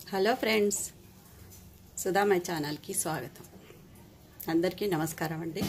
hello friends సుధామై ఛానల్కి స్వాగతం అందరికీ నమస్కారం అండి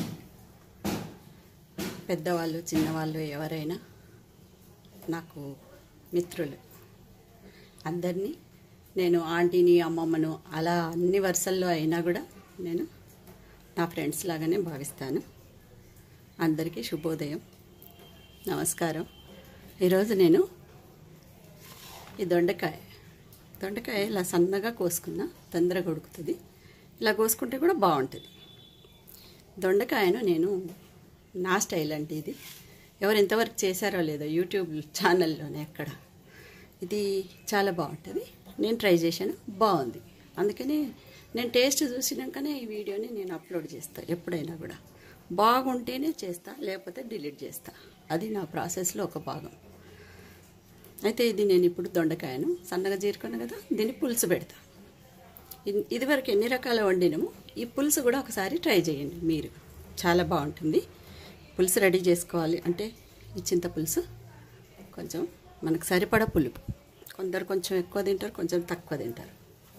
పెద్దవాళ్ళు చిన్నవాళ్ళు ఎవరైనా నాకు మిత్రులు అందరినీ నేను ఆంటీని అమ్మమ్మను అలా అన్ని వరుసల్లో అయినా కూడా నేను నా ఫ్రెండ్స్ లాగానే భావిస్తాను అందరికీ శుభోదయం నమస్కారం ఈరోజు నేను ఈ దొండకాయ దొండకాయ ఇలా సన్నగా కోసుకున్నా తొందరగా ఉడుకుతుంది ఇలా కోసుకుంటే కూడా బాగుంటుంది దొండకాయను నేను నా స్టైల్ అండి ఇది ఎవరు ఎంతవరకు చేశారో లేదో యూట్యూబ్ ఛానల్లోనే ఎక్కడ ఇది చాలా బాగుంటుంది నేను ట్రై చేశాను బాగుంది అందుకని నేను టేస్ట్ చూసినాకనే ఈ వీడియోని నేను అప్లోడ్ చేస్తాను ఎప్పుడైనా కూడా బాగుంటేనే చేస్తా లేకపోతే డిలీట్ చేస్తా అది నా ప్రాసెస్లో ఒక భాగం అయితే ఇది నేను ఇప్పుడు దొండకాయను సన్నగా చీరుకున్నాను కదా దీన్ని పులుసు పెడతా ఇ- ఇదివరకు ఎన్ని రకాల వండినాము ఈ పులుసు కూడా ఒకసారి ట్రై చేయండి మీరు చాలా బాగుంటుంది పులుసు రెడీ చేసుకోవాలి అంటే ఈ చింత పులుసు కొంచెం మనకు సరిపడా పులుపు కొందరు కొంచెం ఎక్కువ తింటారు కొంచెం తక్కువ తింటారు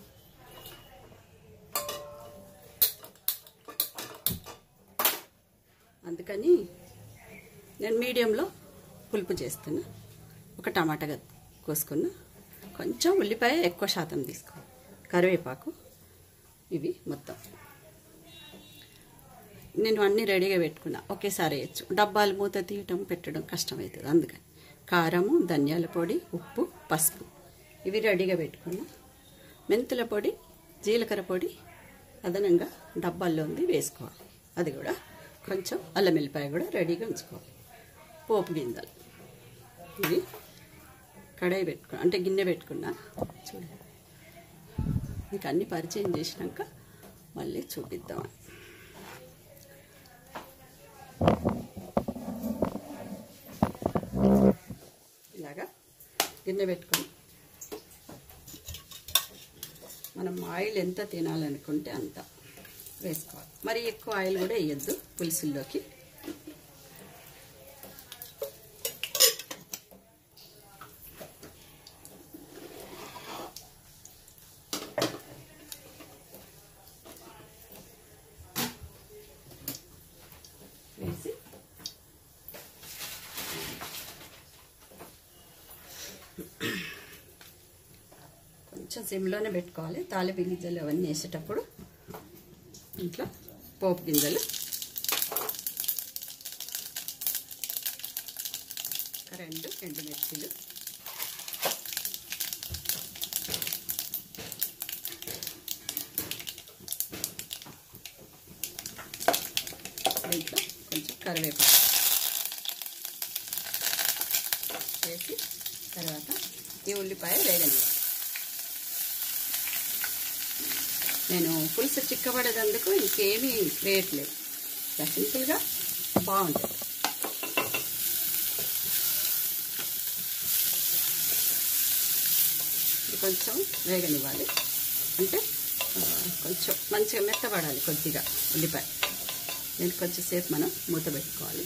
అందుకని నేను మీడియంలో పులుపు చేస్తున్నా ఒక టమాటా కోసుకున్నా కొంచెం ఉల్లిపాయ ఎక్కువ శాతం తీసుకో కరివేపాకు ఇవి మొత్తం నేను అన్నీ రెడీగా పెట్టుకున్నా ఒకేసారి వేయచ్చు డబ్బాలు మూత తీయటం పెట్టడం కష్టమవుతుంది అందుకని కారము ధనియాల పొడి ఉప్పు పసుపు ఇవి రెడీగా పెట్టుకున్నా మెంతుల పొడి జీలకర్ర పొడి అదనంగా డబ్బాల్లో ఉంది వేసుకోవాలి అది కూడా కొంచెం అల్లం వెల్లిపాయ కూడా రెడీగా ఉంచుకోవాలి పోపు గింజలు ఇవి కడాయి పెట్టుకు అంటే గిన్నె పెట్టుకున్నా చూడండి మీకు అన్ని పరిచయం చేసినాక మళ్ళీ చూపిద్దాం ఇలాగా గిన్నె పెట్టుకొని మనం ఆయిల్ ఎంత తినాలనుకుంటే అంత వేసుకోవాలి మరి ఎక్కువ ఆయిల్ కూడా వేయద్దు పులుసుల్లోకి వేసి కొంచెం సిమ్లోనే పెట్టుకోవాలి తాలింపు గింజలు అవన్నీ వేసేటప్పుడు ఇంట్లో పోపు గింజలు ఒక రెండు ఎండుమిర్చీలు దీంట్లో కొంచెం కరివేపాకు వేసి తర్వాత ఈ ఉల్లిపాయ వేగనివ్వాలి నేను పులుసు చిక్కబడేదందుకు ఇంకేమీ వేయట్లేదు ఇలా సింపుల్గా బాగుంటుంది ఇది కొంచెం వేగనివ్వాలి అంటే ఆ, కొంచెం మంచిగా మెత్తబడాలి కొద్దిగా ఉల్లిపాయ నేను కొంచెం సేపు మనం మూత పెట్టుకోవాలి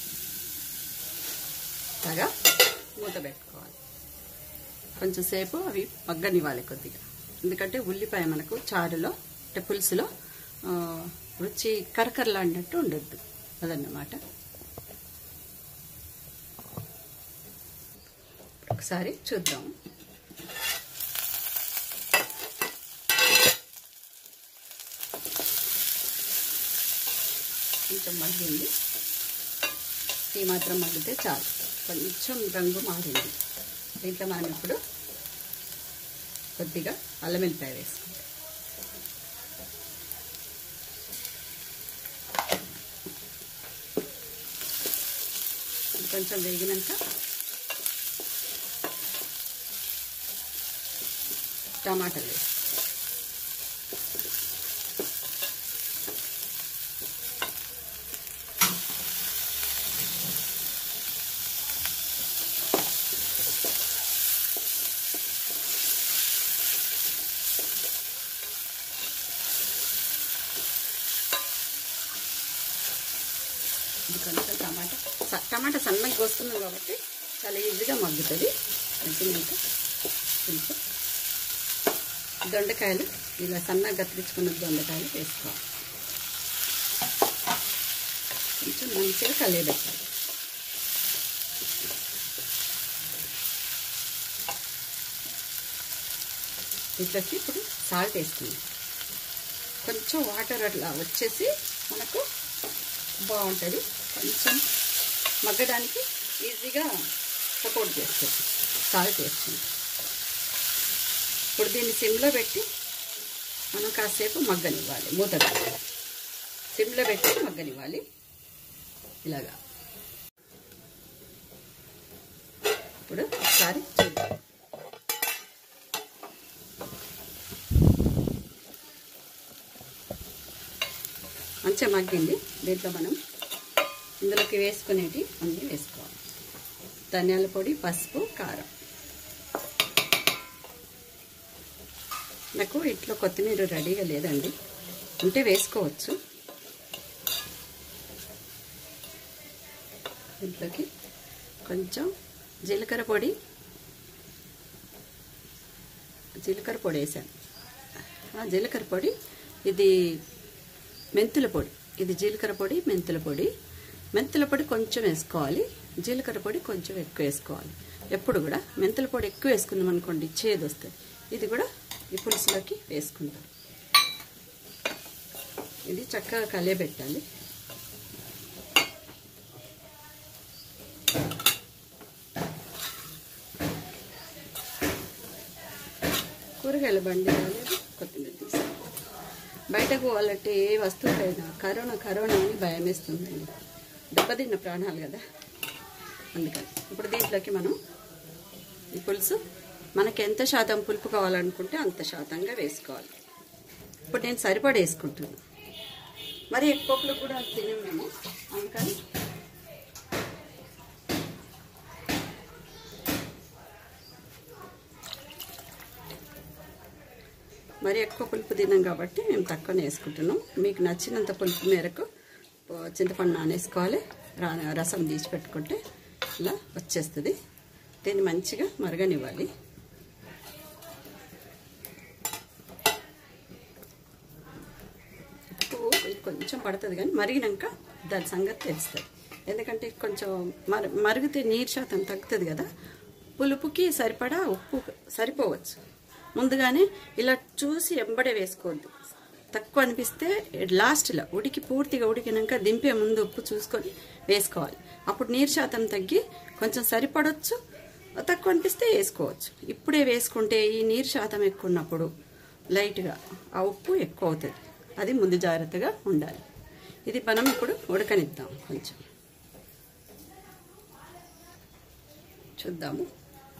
బాగా మూత పెట్టుకోవాలి కొంచెం సేపు అవి మగ్గనివ్వాలి కొద్దిగా ఎందుకంటే ఉల్లిపాయ మనకు చారులో అంటే పులుసులో ఆ, రుచి కరకరలాడినట్టు ఉండొద్దు అదన్నమాట ఒకసారి చూద్దాం కొంచెం మగ్గింది ఈ మాత్రం మగ్గితే చాలు కొంచెం రంగు మారింది దీంట్లో మనం ఇప్పుడు కొద్దిగా అల్లం వెల్లిపాయ వేసుకుంటాం ఇది కొంచెం వేగినాక టమాటాలు వేసి ఇది కొంచెం టమాటా స- టమాటా సన్నగా కోస్తున్నాం కాబట్టి చాలా ఈజీగా మగ్గుతుంది మగ్గినాక కొంచెం దొండకాయలు ఇలా సన్నగా కత్తిరించుకున్న దొండకాయలు వేసుకోవాలి కొంచెం మంచిగా కలియబెట్టాలి ఇంట్లోకి ఇప్పుడు సాల్ట్ వేసుకుందాం కొంచెం వాటర్ అట్లా వచ్చేసి మనకు బాగుంటుంది కొంచెం మగ్గడానికి ఈజీగా సపోర్ట్ చేస్తుంది సాల్ట్ వేస్తుంది ఇప్పుడు దీన్ని సిమ్లో పెట్టి మనం కాసేపు మగ్గనివ్వాలి మూత పెట్టి సిమ్లో పెట్టి మగ్గనివ్వాలి ఇలాగా ఇప్పుడు ఒకసారి చూద్దాం మంచిగా మగ్గింది దీంట్లో మనం ఇందులోకి వేసుకునేటి అన్నీ వేసుకోవాలి ధనియాల పొడి పసుపు కారం నాకు ఇంట్లో కొత్తిమీర రెడీగా లేదండి ఉంటే వేసుకోవచ్చు దీంట్లోకి కొంచెం జీలకర్ర పొడి జీలకర్ర పొడి వేసాను ఆ జీలకర్ర పొడి ఇది మెంతుల పొడి ఇది జీలకర్ర పొడి మెంతుల పొడి మెంతుల పొడి కొంచెం వేసుకోవాలి జీలకర్ర పొడి కొంచెం ఎక్కువ వేసుకోవాలి ఎప్పుడు కూడా మెంతుల పొడి ఎక్కువ వేసుకున్నాం అనుకోండి చేదు వస్తుంది ఇది కూడా ఈ పులుసులోకి వేసుకుంటాం ఇది చక్కగా కలియబెట్టాలి కూరగాయల బండి రాలేదు కొత్తిమీర తీసుకో బయటకు పోవాలంటే ఏ వస్తువుకైనా కరోనా కరోనా అని భయం వేస్తుందండి దెబ్బతిన్న ప్రాణాలు కదా అందుకని ఇప్పుడు దీంట్లోకి మనం ఈ పులుసు మనకి ఎంత శాతం పులుపు కావాలనుకుంటే అంత శాతంగా వేసుకోవాలి ఇప్పుడు నేను సరిపడా వేసుకుంటున్నాను మరి ఎక్కువ పులుపు కూడా తినం మేము అందుకని మరి ఎక్కువ పులుపు తినాం కాబట్టి మేము తక్కువనే వేసుకుంటున్నాం మీకు నచ్చినంత పులుపు మేరకు ఓ చింతపండు నానేసుకోవాలి రా- రసం తీసి పెట్టుకుంటే ఇలా వచ్చేస్తుంది దీన్ని మంచిగా మరగనివ్వాలి ఉప్పు ఇది కొంచెం పడుతుంది కానీ మరిగినాక దాని సంగతి తెలుస్తుంది ఎందుకంటే కొంచెం మర మరిగితే నీరు శాతం తగ్గుతుంది కదా పులుపుకి సరిపడా ఉప్పు సరిపోవచ్చు ముందుగానే ఇలా చూసి ఎంబడే వేసుకోవద్దు తక్కువ అనిపిస్తే లాస్ట్లో ఉడికి పూర్తిగా ఉడికినాక దింపే ముందు ఉప్పు చూసుకొని వేసుకోవాలి అప్పుడు నీరు శాతం తగ్గి కొంచెం సరిపడవచ్చు తక్కువ అనిపిస్తే వేసుకోవచ్చు ఇప్పుడే వేసుకుంటే ఈ నీరు శాతం ఎక్కువ ఉన్నప్పుడు లైట్గా ఆ ఉప్పు ఎక్కువ అవుతుంది అది ముందు జాగ్రత్తగా ఉండాలి ఇది మనం ఇప్పుడు ఉడకనిద్దాం కొంచెం చూద్దాము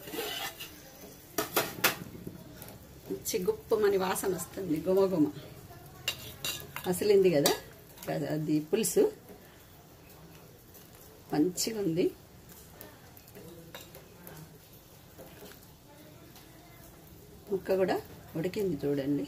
మంచి గుప్పమని వాసన వస్తుంది గుమగుమ అసలింది కదా కదా, అది పులుసు మంచిగా ఉంది ముక్క కూడా ఉడికింది చూడండి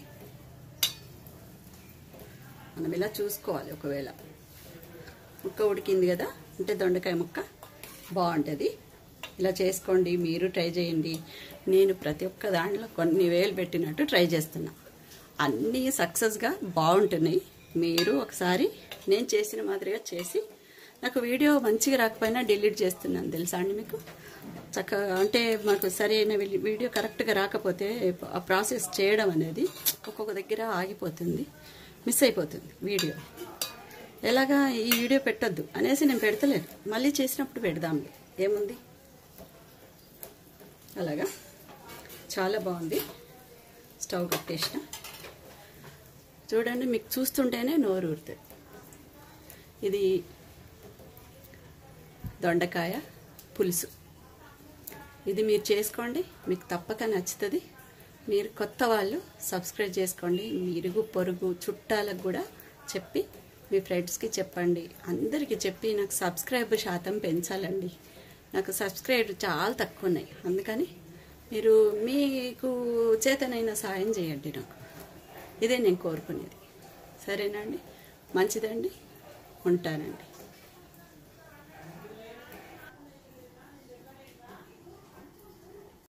మనం ఇలా చూసుకోవాలి ఒకవేళ ముక్క ఉడికింది కదా అంటే దొండకాయ ముక్క బాగుంటుంది ఇలా చేసుకోండి మీరు ట్రై చేయండి నేను ప్రతి ఒక్క దాంట్లో కొన్ని వేలు పెట్టినట్టు ట్రై చేస్తున్నా అన్నీ సక్సెస్గా బాగుంటున్నాయి మీరు ఒకసారి నేను చేసిన మాదిరిగా చేసి నాకు వీడియో మంచిగా రాకపోయినా డిలీట్ చేస్తున్నాను తెలుసా అండి మీకు చక్కగా అంటే మాకు సరైన వీడి- వీడియో కరెక్ట్గా రాకపోతే ఆ ప్రాసెస్ చేయడం అనేది ఒక్కొక్క దగ్గర ఆగిపోతుంది మిస్ అయిపోతుంది వీడియో ఎలాగా ఈ వీడియో పెట్టొద్దు అనేసి నేను పెడతలేను మళ్ళీ చేసినప్పుడు పెడదాం ఏముంది అలాగా చాలా బాగుంది స్టవ్ కట్టేసిన చూడండి మీకు చూస్తుంటేనే నోరు ఊరుతుంది ఇది దొండకాయ పులుసు ఇది మీరు చేసుకోండి మీకు తప్పక నచ్చుతుంది మీరు కొత్త వాళ్ళు సబ్స్క్రైబ్ చేసుకోండి మీ ఇరుగు పొరుగు చుట్టాలకు కూడా చెప్పి మీ ఫ్రెండ్స్కి చెప్పండి అందరికీ చెప్పి నాకు సబ్స్క్రైబ్ శాతం పెంచాలండి నాకు సబ్స్క్రైబ్ చాలా తక్కువ ఉన్నాయి అందుకని మీరు మీకు చేతనైన సాయం చేయండి నాకు ఇదే నేను కోరుకునేది సరేనండి మంచిదండి ఉంటానండి